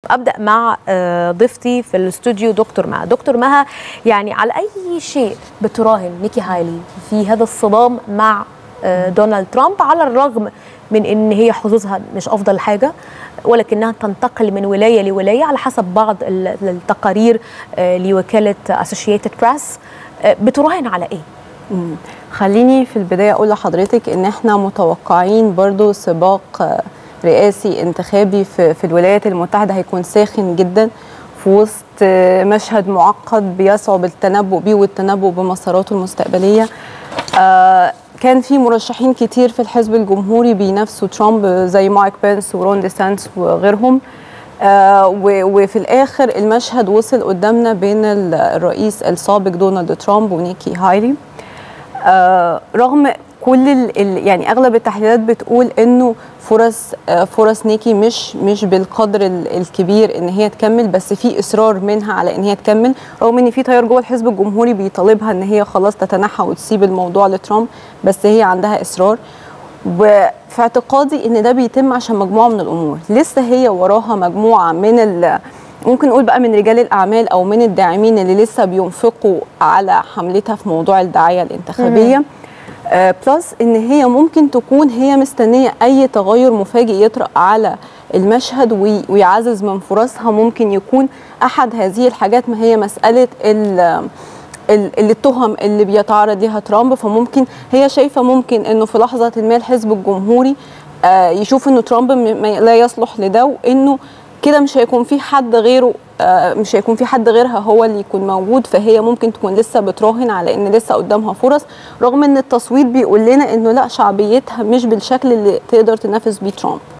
ابدا مع آه، ضيفتي في الاستوديو دكتور مها دكتور مها يعني على اي شيء بتراهن نيكي هايلي في هذا الصدام مع آه، دونالد ترامب على الرغم من ان هي حظوظها مش افضل حاجه ولكنها تنتقل من ولايه لولايه على حسب بعض ال- التقارير آه، لوكاله اسوشيتد بريس بتراهن على ايه مم. خليني في البداية أقول لحضرتك إن إحنا متوقعين برضو سباق آه، رئاسي انتخابي في, في الولايات المتحدة هيكون ساخن جدا في وسط آه، مشهد معقد بيصعب التنبؤ بيه والتنبؤ بمساراته المستقبلية آه، كان في مرشحين كتير في الحزب الجمهوري بينافسوا ترامب زي مايك بنس ورون دي سانس وغيرهم آه، و- وفي الاخر المشهد وصل قدامنا بين ال- الرئيس السابق دونالد ترامب ونيكي هايلي آه، رغم كل ال ال يعني اغلب التحليلات بتقول انه فرص آه، فرص نيكي مش مش بالقدر ال- الكبير ان هي تكمل بس في اصرار منها على ان هي تكمل رغم ان في تيار جوه الحزب الجمهوري بيطالبها ان هي خلاص تتنحى وتسيب الموضوع لترامب بس هي عندها اصرار وفي اعتقادي ان ده بيتم عشان مجموعه من الامور لسه هي وراها مجموعه من ال ممكن نقول بقى من رجال الاعمال او من الداعمين اللي لسه بينفقوا على حملتها في موضوع الدعايه الانتخابيه آه بلس ان هي ممكن تكون هي مستنيه اي تغير مفاجئ يطرأ على المشهد وي- ويعزز من فرصها ممكن يكون احد هذه الحاجات ما هي مساله ال ال- ال- التهم اللي بيتعرض ليها ترامب فممكن هي شايفه ممكن انه في لحظه ما الحزب الجمهوري آه، يشوف انه ترامب م- ما- لا يصلح لده وانه كده مش هيكون في حد غيره آه، مش هيكون في حد غيرها هو اللي يكون موجود فهي ممكن تكون لسه بتراهن على ان لسه قدامها فرص رغم ان التصويت بيقول لنا انه لا شعبيتها مش بالشكل اللي تقدر تنافس بيه ترامب